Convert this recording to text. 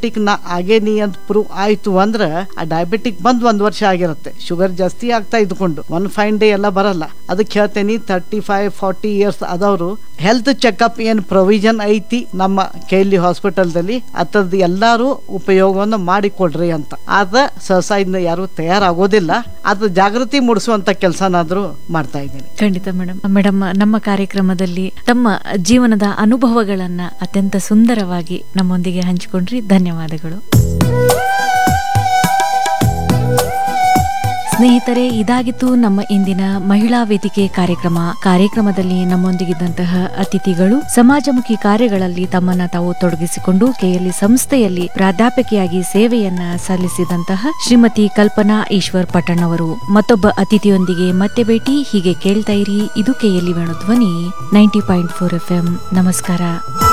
diabetic ನಾ ಆಗೇನಿ ಅಂತ prove ಆಯ್ತು ಅಂದ್ರೆ ಆ ಡಯಾಬಿಟಿಕ್ ಬಂದ್ ಒಂದ್ ವರ್ಷ ಆಗಿರುತ್ತೆ ಶುಗರ್ ಜಾಸ್ತಿ ಆಗ್ತಾ ಇದ್ಕೊಂಡು ಒನ್ ಫೈನ್ ಡೇ ಎಲ್ಲ ಬರಲ್ಲ ಅದಕ್ಕೆ ಹೇಳ್ತೇನೆ ತರ್ಟಿ ಫೈವ್ ಫಾರ್ಟಿ ಇಯರ್ಸ್ ಆದವರು ಹೆಲ್ತ್ ಚೆಕಪ್ ಏನ್ ಪ್ರೊವಿಷನ್ ಐತಿ ನಮ್ಮ ಕೆಎಲ್ಇ ಹಾಸ್ಪಿಟಲ್ದಲ್ಲಿ ಅದ್ರದ್ದು ಎಲ್ಲಾರು ಉಪಯೋಗವನ್ನು ಮಾಡಿಕೊಡ್ರಿ ಅಂತ ಆದ ಸಹಸಾ ಇನ್ನು ಯಾರು ತಯಾರಾಗೋದಿಲ್ಲ ಅದ್ರ ಜಾಗೃತಿ ಮೂಡಿಸುವಂತ ಕೆಲಸನಾದ್ರೂ ಮಾಡ್ತಾ ಇದ್ದೀನಿ ಖಂಡಿತ ಮೇಡಮ್ ಮೇಡಮ್ ನಮ್ಮ ಕಾರ್ಯಕ್ರಮದಲ್ಲಿ ತಮ್ಮ ಜೀವನದ ಅನುಭವಗಳನ್ನ ಅತ್ಯಂತ ಸುಂದರವಾಗಿ ನಮ್ಮೊಂದಿಗೆ ಹಂಚಿಕೊಂಡ್ರಿ ಧನ್ಯವಾದಗಳು ಸ್ನೇಹಿತರೆ ಇದಾಗಿತ್ತು ನಮ್ಮ ಇಂದಿನ ಮಹಿಳಾ ವೇದಿಕೆ ಕಾರ್ಯಕ್ರಮ ಕಾರ್ಯಕ್ರಮದಲ್ಲಿ ನಮ್ಮೊಂದಿಗಿದ್ದಂತಹ ಅತಿಥಿಗಳು ಸಮಾಜಮುಖಿ ಕಾರ್ಯಗಳಲ್ಲಿ ತಮ್ಮನ್ನ ತಾವು ತೊಡಗಿಸಿಕೊಂಡು ಕೆಎಲ್ಇ ಸಂಸ್ಥೆಯಲ್ಲಿ ಪ್ರಾಧ್ಯಾಪಕಿಯಾಗಿ ಸೇವೆಯನ್ನ ಸಲ್ಲಿಸಿದಂತಹ ಶ್ರೀಮತಿ ಕಲ್ಪನಾ ಈಶ್ವರ್ ಪಟ್ಟಣ್ ಅವರು ಮತ್ತೊಬ್ಬ ಅತಿಥಿಯೊಂದಿಗೆ ಮತ್ತೆ ಭೇಟಿ ಹೀಗೆ ಕೇಳ್ತಾ ಇರಿ ಇದು ಕೆಎಲ್ಇ ವೇಣು ಧ್ವನಿ ನೈಂಟಿ ಪಾಯಿಂಟ್ ಫೋರ್ ಎಫ್ ನಮಸ್ಕಾರ